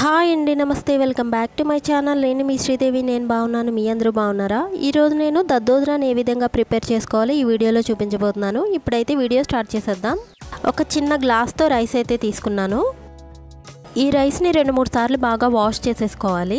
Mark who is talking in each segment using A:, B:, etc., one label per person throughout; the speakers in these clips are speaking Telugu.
A: హాయ్ అండి నమస్తే welcome back to my channel నేను మీ శ్రీదేవి నేను బాగున్నాను మీ అందరూ బాగున్నారా ఈరోజు నేను దద్దోజనాన్ని ఏ విధంగా ప్రిపేర్ చేసుకోవాలో ఈ వీడియోలో చూపించబోతున్నాను ఇప్పుడైతే వీడియో స్టార్ట్ చేసేద్దాం ఒక చిన్న గ్లాస్తో రైస్ అయితే తీసుకున్నాను ఈ రైస్ని రెండు మూడు సార్లు బాగా వాష్ చేసేసుకోవాలి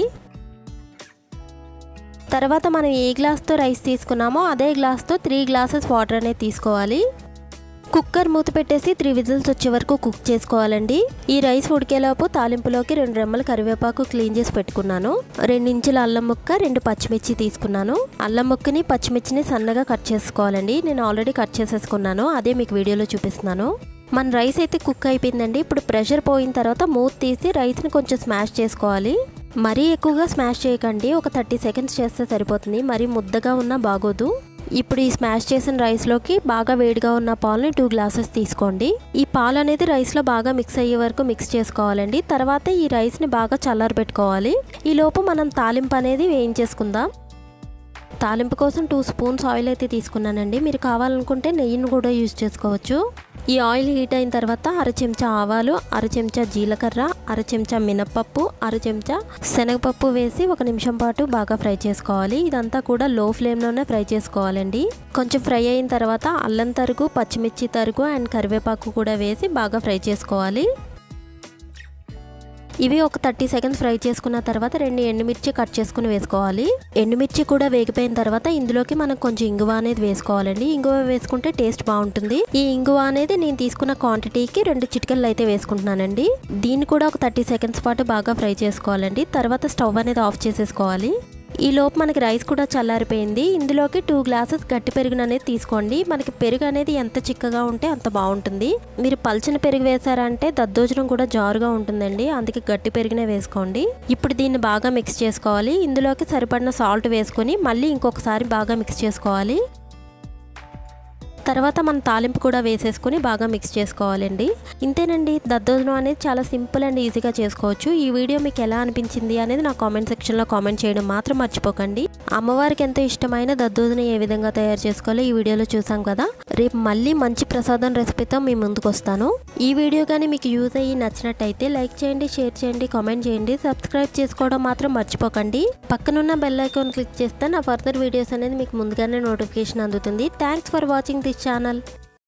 A: తర్వాత మనం ఏ గ్లాస్తో రైస్ తీసుకున్నామో అదే గ్లాస్తో త్రీ గ్లాసెస్ వాటర్ అనేది తీసుకోవాలి కుక్కర్ మూత పెట్టేసి త్రీ విజిల్స్ వచ్చే వరకు కుక్ చేసుకోవాలండి ఈ రైస్ ఉడికేలోపు తాలింపులోకి రెండు రెమ్మల కరివేపాకు క్లీన్ చేసి పెట్టుకున్నాను రెండు ఇంచుల అల్లం ముక్క రెండు పచ్చిమిర్చి తీసుకున్నాను అల్లం ముక్కని పచ్చిమిర్చిని సన్నగా కట్ చేసుకోవాలండి నేను ఆల్రెడీ కట్ చేసేసుకున్నాను అదే మీకు వీడియోలో చూపిస్తున్నాను మన రైస్ అయితే కుక్ అయిపోయిందండి ఇప్పుడు ప్రెషర్ పోయిన తర్వాత మూత తీసి రైస్ని కొంచెం స్మాష్ చేసుకోవాలి మరీ ఎక్కువగా స్మాష్ చేయకండి ఒక థర్టీ సెకండ్స్ చేస్తే సరిపోతుంది మరీ ముద్దగా ఉన్నా బాగోదు ఇప్పుడు ఈ స్మాష్ చేసిన రైస్లోకి బాగా వేడిగా ఉన్న పాలని టూ గ్లాసెస్ తీసుకోండి ఈ పాలు అనేది రైస్లో బాగా మిక్స్ అయ్యే వరకు మిక్స్ చేసుకోవాలండి తర్వాత ఈ రైస్ని బాగా చల్లారబెట్టుకోవాలి ఈ లోపు మనం తాలింపు అనేది వేయించేసుకుందాం తాలింపు కోసం టూ స్పూన్స్ ఆయిల్ అయితే తీసుకున్నానండి మీరు కావాలనుకుంటే నెయ్యిని కూడా యూజ్ చేసుకోవచ్చు ఈ ఆయిల్ హీట్ అయిన తర్వాత అర చెంచా ఆవాలు అర చెంచా జీలకర్ర అర చెంచా మినప్పప్పు అర చెంచా శనగపప్పు వేసి ఒక నిమిషం పాటు బాగా ఫ్రై చేసుకోవాలి ఇదంతా కూడా లో ఫ్లేమ్లోనే ఫ్రై చేసుకోవాలండి కొంచెం ఫ్రై అయిన తర్వాత అల్లం తరుగు పచ్చిమిర్చి తరుగు అండ్ కరివేపాకు కూడా వేసి బాగా ఫ్రై చేసుకోవాలి ఇవి ఒక థర్టీ సెకండ్స్ ఫ్రై చేసుకున్న తర్వాత రెండు ఎండుమిర్చి కట్ చేసుకుని వేసుకోవాలి ఎండుమిర్చి కూడా వేగిపోయిన తర్వాత ఇందులోకి మనం కొంచెం ఇంగువ అనేది వేసుకోవాలండి ఇంగువ వేసుకుంటే టేస్ట్ బాగుంటుంది ఈ ఇంగువ అనేది నేను తీసుకున్న క్వాంటిటీకి రెండు చిటికలు అయితే వేసుకుంటున్నానండి దీన్ని కూడా ఒక థర్టీ సెకండ్స్ పాటు బాగా ఫ్రై చేసుకోవాలండి తర్వాత స్టవ్ అనేది ఆఫ్ చేసేసుకోవాలి ఈ లోపు మనకి రైస్ కూడా చల్లారిపోయింది ఇందులోకి టూ గ్లాసెస్ గట్టి పెరుగు అనేది తీసుకోండి మనకి పెరుగు అనేది ఎంత చిక్కగా ఉంటే అంత బాగుంటుంది మీరు పల్చని పెరుగు వేసారంటే దద్దోజనం కూడా జారుగా ఉంటుందండి అందుకే గట్టి పెరుగునే వేసుకోండి ఇప్పుడు దీన్ని బాగా మిక్స్ చేసుకోవాలి ఇందులోకి సరిపడిన సాల్ట్ వేసుకొని మళ్ళీ ఇంకొకసారి బాగా మిక్స్ చేసుకోవాలి తర్వాత మనం తాలింపు కూడా వేసేసుకుని బాగా మిక్స్ చేసుకోవాలండి ఇంతేనండి దద్దోజనం అనేది చాలా సింపుల్ అండ్ ఈజీగా చేసుకోవచ్చు ఈ వీడియో మీకు ఎలా అనిపించింది అనేది నా కామెంట్ సెక్షన్లో కామెంట్ చేయడం మాత్రం మర్చిపోకండి అమ్మవారికి ఎంతో ఇష్టమైన దద్దోజనం ఏ విధంగా తయారు చేసుకోవాలో ఈ వీడియోలో చూసాం కదా రేపు మళ్ళీ మంచి ప్రసాదం రెసిపీతో మీ ముందుకు వస్తాను ఈ వీడియో కానీ మీకు యూజ్ అయ్యి నచ్చినట్టయితే లైక్ చేయండి షేర్ చేయండి కామెంట్ చేయండి సబ్స్క్రైబ్ చేసుకోవడం మాత్రం మర్చిపోకండి పక్కనున్న బెల్ ఐకాన్ క్లిక్ చేస్తే నా ఫర్దర్ వీడియోస్ అనేది మీకు ముందుగానే నోటిఫికేషన్ అందుతుంది thanks for watching this channel